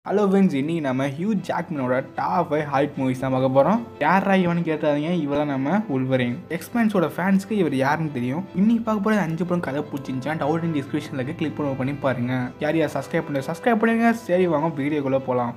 Hello friends இன்னைக்கு நம்ம Hugh ஜாக்மனோட டாப் ஃபைவ் ஹாலிட் மூவிஸ் தான் பார்க்க போகிறோம் யாரா இவனு கேட்டாதீங்க இவர் தான் நம்ம உள்வரேன் எக்ஸ்பேன்ஸோட ஃபேன்ஸ்க்கு இவர் யாருன்னு தெரியும் இன்னைக்கு பார்க்க போகிற அஞ்சு படம் கதை பிடிச்சிருந்துச்சா டவுட் இன் டிஸ்கிரிப்ஷனில் இருக்க கிளிக் பண்ணி பண்ணி பாருங்க யார் யார் சப்ஸ்கிரைப் பண்ணுங்க சப்ஸ்கிரைப் பண்ணுங்க சரி வாங்க வீடியோக்குள்ளே போகலாம்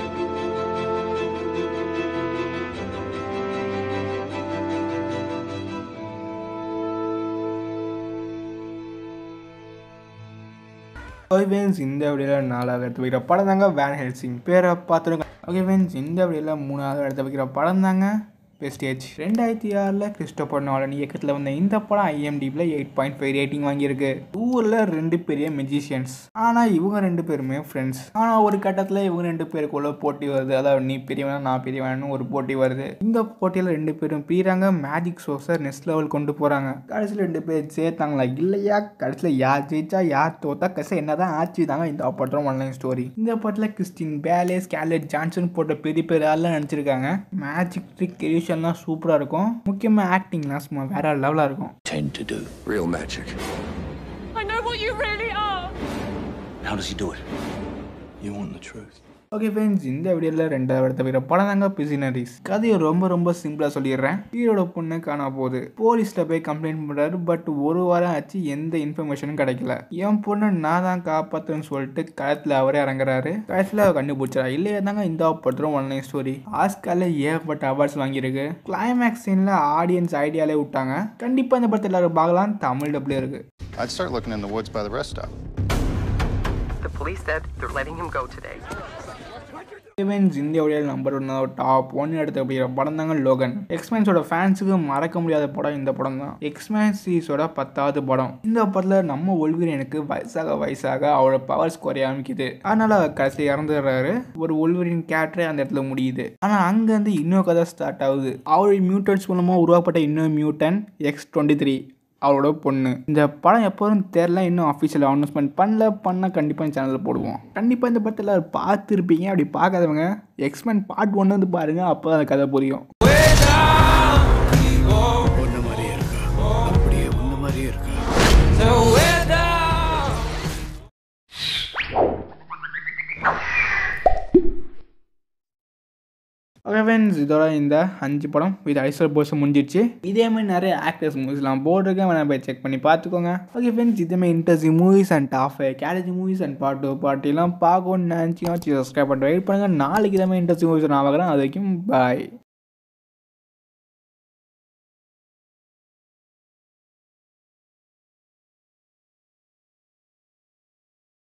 ஓகே ஃப்ரெண்ட்ஸ் இந்த வீடியோவில் நாலாவது எடுத்து வைக்கிற படம் தாங்க வேன் ஹெல்சிங் பேரை பார்த்துருங்க ஓகே ஃப்ரெண்ட்ஸ் இந்த வீடியோவில் மூணாவது எடுத்து வைக்கிற படம் தாங்க பெஸ்டேஜ் ரெண்டாயிரத்தி ஆறில் கிறிஸ்டோபர் நாலன் இயக்கத்தில் வந்த இந்த படம் ஐஎம்டிபியில் எயிட் பாயிண்ட் ஃபைவ் ரேட்டிங் வாங்கியிருக்கு ஊரில் ரெண்டு பெரிய மெஜிஷியன்ஸ் ஆனால் இவங்க ரெண்டு பேருமே ஃப்ரெண்ட்ஸ் ஆனால் ஒரு கட்டத்தில் இவங்க ரெண்டு பேருக்குள்ள போட்டி வருது அதாவது நீ பெரியவனா நான் பெரியவனு ஒரு போட்டி வருது இந்த போட்டியில் ரெண்டு பேரும் பிரிறாங்க மேஜிக் ஷோஸை நெக்ஸ்ட் லெவல் கொண்டு போகிறாங்க கடைசியில் ரெண்டு பேர் சேர்த்தாங்களா இல்லையா கடைசியில் யார் ஜெயிச்சா யார் தோத்தா கடைசியில் என்னதான் ஆச்சு தாங்க இந்த படம் ஒன்லைன் ஸ்டோரி இந்த படத்தில் கிறிஸ்டின் பேலே ஸ்கேலட் ஜான்சன் போட்ட பெரிய பெரிய ஆள்லாம் நடிச்சிருக்காங்க மேஜிக் ட்ரிக் எடிஷன்லாம் சூப்பராக இருக்கும் முக்கியமாக ஆக்டிங்லாம் சும்மா வேற லெவலாக இருக்கும் tend to do. Real magic. I know what you really are. How does he do it? You want the truth? Okay friends இந்த வீடியோவில் ரெண்டாவது இடத்த வைக்கிற படம் தாங்க பிசினரிஸ் கதையை ரொம்ப ரொம்ப சிம்பிளாக சொல்லிடுறேன் ஹீரோட பொண்ணு காணா போகுது போலீஸில் போய் கம்ப்ளைண்ட் பண்ணுறாரு பட் ஒரு வாரம் ஆச்சு எந்த இன்ஃபர்மேஷனும் கிடைக்கல என் பொண்ணு நான் தான் காப்பாற்றுன்னு சொல்லிட்டு களத்தில் அவரே இறங்குறாரு கடைசியில் அவர் கண்டுபிடிச்சா இல்லையா தாங்க இந்த படத்தும் ஒன்லைன் ஸ்டோரி ஆஸ்காரில் ஏகப்பட்ட அவார்ட்ஸ் வாங்கியிருக்கு கிளைமேக்ஸ் சீனில் ஆடியன்ஸ் ஐடியாலே விட்டாங்க கண்டிப்பாக இந்த படத்தை எல்லாரும் பார்க்கலாம் தமிழ் டப்லேயே இருக்குது I'd start looking in the woods by the rest stop. The police said they're letting him go today. எக்ஸ்மென்ஸ் இந்தியாவுடைய நம்பர் ஒன் டாப் ஒன் எடுத்து அப்படிங்கிற படம் தாங்க லோகன் எக்ஸ்மென்ஸோட ஃபேன்ஸுக்கு மறக்க முடியாத படம் இந்த படம் தான் எக்ஸ்மென்ஸ் சீஸோட பத்தாவது படம் இந்த படத்தில் நம்ம ஒல்வரினுக்கு வயசாக வயசாக அவரோட பவர்ஸ் குறைய ஆரம்பிக்குது அதனால கடைசி இறந்துடுறாரு ஒரு ஒல்வரின் கேரக்டரே அந்த இடத்துல முடியுது ஆனால் அங்கேருந்து இன்னொரு கதை ஸ்டார்ட் ஆகுது அவருடைய மியூட்டன்ஸ் மூலமாக உருவாக்கப்பட்ட இன்னொரு மியூட்டன் எக்ஸ் டுவெண்ட்டி த்ரீ அவரோட பொண்ணு இந்த படம் எப்போதும் தெரில இன்னும் அஃபிஷியல் அனௌன்ஸ்மெண்ட் பண்ணல பண்ணால் கண்டிப்பாக இந்த சேனலில் போடுவோம் கண்டிப்பாக இந்த படத்தில் பார்த்துருப்பீங்க அப்படி பார்க்காதவங்க எக்ஸ்மென் பார்ட் ஒன்று வந்து பாருங்கள் அப்போ தான் அந்த கதை புரியும் உன்ன மாதிரியே இருக்கா அப்படியே உன்ன மாதிரியே இருக்கா ஓகே ஃப்ரெண்ட்ஸ் இதோட இந்த அஞ்சு படம் வித் ஐசர் போஸ் முடிஞ்சிடுச்சு இதே மாதிரி நிறைய ஆக்டர்ஸ் மூவிஸ்லாம் போட்டிருக்கேன் வேணா போய் செக் பண்ணி பார்த்துக்கோங்க ஓகே ஃப்ரெண்ட்ஸ் இதே மாதிரி இன்ட்ரெஸ்டிங் மூவிஸ் அண்ட் டாஃப் கேரேஜ் மூவிஸ் அண்ட் பாட்டு பாட்டிலாம் பார்க்கணும்னு நினச்சிங்கன்னா சப்ஸ்கிரைப் பண்ணிட்டு வெயிட் பண்ணுங்கள் நாளைக்கு இதே மாதிரி இன்ட்ரெஸ்டிங் மூவிஸ் நான் பார்க்குறேன் அது வரைக்கும் பாய்